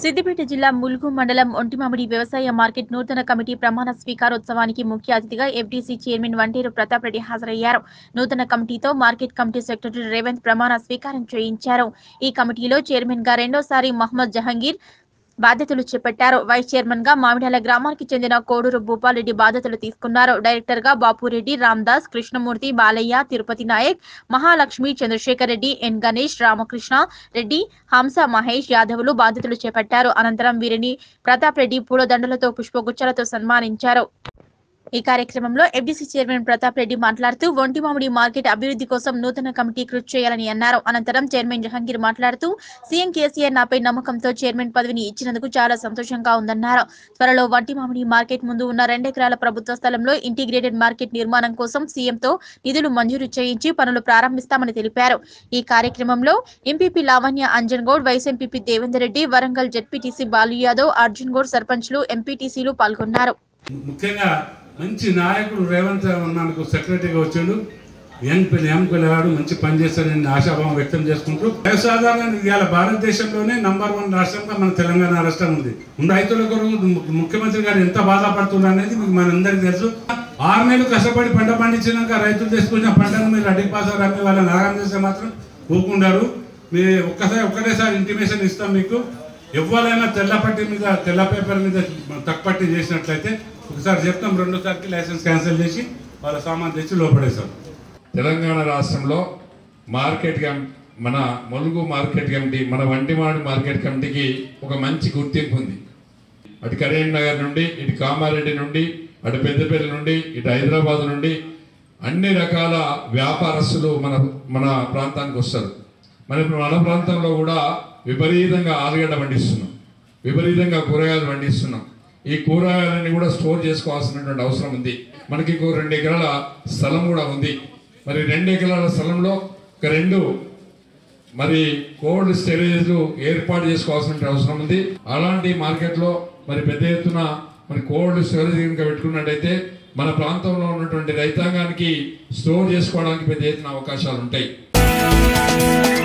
సిద్దిపేట జిల్లా ములుగు మండలం ఒంటిమామిడి వ్యవసాయ మార్కెట్ నూతన కమిటీ ప్రమాణ స్వీకారోత్సవానికి ముఖ్య అతిథిగా ఎఫ్డీసీ చైర్మన్ వంటేరు ప్రతాప్ రెడ్డి హాజరయ్యారు నూతన కమిటీతో మార్కెట్ కమిటీ సెక్రటరీ రేవంత్ ప్రమాణ స్వీకారం చేయించారు ఈ కమిటీలో చైర్మన్ గా రెండోసారి మహమ్మద్ జహంగీర్ బాధ్యతలు చేపట్టారు వైస్ చైర్మన్ గా మామిడాల గ్రామానికి చెందిన కోడూరు భూపాలరెడ్డి బాధ్యతలు తీసుకున్నారు డైరెక్టర్ గా బాపురెడ్డి రామ్దాస్ కృష్ణమూర్తి బాలయ్య తిరుపతి నాయక్ మహాలక్ష్మి చంద్రశేఖర్ రెడ్డి ఎన్ గణేష్ రామకృష్ణ రెడ్డి హంస మహేష్ యాదవులు బాధ్యతలు చేపట్టారు అనంతరం వీరిని ప్రతాప్ రెడ్డి పూలదండలతో పుష్పగుచ్చాలతో సన్మానించారు ఈ కార్యక్రమంలో ఎఫ్డీసీ చైర్మన్ ప్రతాప్ రెడ్డి మాట్లాడుతూ ఒంటిమామిడి మార్కెట్ అభివృద్ధి కోసం నూతన కమిటీ కృషి చేయాలని అన్నారు అనంతరం చైర్మన్ జహంగీర్ మాట్లాడుతూ సీఎం కేసీఆర్ నాపై నమ్మకంతో చైర్మన్ పదవిని ఇచ్చినందుకు చాలా సంతోషంగా ఉందన్నారు త్వరలో వంటిమామిడి మార్కెట్ ముందు ఉన్న రెండెకరాల ప్రభుత్వ స్థలంలో ఇంటిగ్రేటెడ్ మార్కెట్ నిర్మాణం కోసం సీఎంతో నిధులు మంజూరు చేయించి పనులు ప్రారంభిస్తామని తెలిపారు ఈ కార్యక్రమంలో MPP Lavanya Anjan Goud vice MPP Devender Reddy Warangal ZPTC Balu Yadav Arjun Goud సర్పంచ్లు ఎంపీటీసీలు పాల్గొన్నారు ముఖ్యంగా మంచి నాయకుడు రేవంత్ మనకు సెక్రటరీగా వచ్చాడు యంగ్ పిల్ల యంగ్ పిల్లగాడు మంచి పని చేస్తారని ఆశాభావం వ్యక్తం చేసుకుంటూ వ్యవసాయంగా ఇవాళ భారతదేశంలోనే నంబర్ వన్ రాష్ట్రంగా మన తెలంగాణ రాష్ట్రం ఉంది ముందు రైతుల కొరకు ము- ముఖ్యమంత్రి గారు ఎంత బాధపడుతున్నారు అనేది మీకు మనందరికీ తెలుసు ఆరు నెలలు కష్టపడి పంట పండించినాక రైతులు తీసుకొచ్చిన పంటను మీరు అడిగి పాసారు అమ్మి వాళ్ళని ఆగం చేస్తే మాత్రం ఊపుకుంటారు మీ ఒక్కసారి ఒక్కటేసారి ఇంటిమేషన్ ఇస్తాం మీకు ఎవరైనా తెల్ల పట్టి మీద తెల్ల పేపర్ మీద తక్కుపట్టి చేసినట్లయితే ఒకసారి చెప్తాం రెండోసారికి లైసెన్స్ క్యాన్సిల్ చేసి వాళ్ళ సామాన్ తెచ్చి లోపడేస్తాం తెలంగాణ రాష్ట్రంలో మార్కెట్ కమ్ మన ములుగు మార్కెట్ కమిటీ మన వంటిమాడు మార్కెట్ కమిటీకి ఒక మంచి గుర్తింపు ఉంది అటు కరీంనగర్ నుండి ఇటు కామారెడ్డి నుండి అటు పెద్దపల్లి నుండి ఇటు హైదరాబాద్ నుండి అన్ని రకాల వ్యాపారస్తులు మన మన ప్రాంతానికి వస్తారు మన ఇప్పుడు మన ప్రాంతంలో కూడా విపరీతంగా ఆలుగడ్డ పండిస్తున్నాం విపరీతంగా కూరగాయలు పండిస్తున్నాం ఈ కూరగాయలన్నీ కూడా స్టోర్ చేసుకోవాల్సినటువంటి అవసరం ఉంది మనకి ఇంకో రెండు ఎకరాల స్థలం కూడా ఉంది మరి రెండు ఎకరాల స్థలంలో ఒక రెండు మరి కోల్డ్ స్టోరేజ్ ఏర్పాటు చేసుకోవాల్సిన అవసరం ఉంది అలాంటి మార్కెట్లో మరి పెద్ద ఎత్తున మరి కోల్డ్ స్టోరేజ్ కనుక పెట్టుకున్నట్టయితే మన ప్రాంతంలో ఉన్నటువంటి రైతాంగానికి స్టోర్ చేసుకోవడానికి పెద్ద ఎత్తున అవకాశాలు ఉంటాయి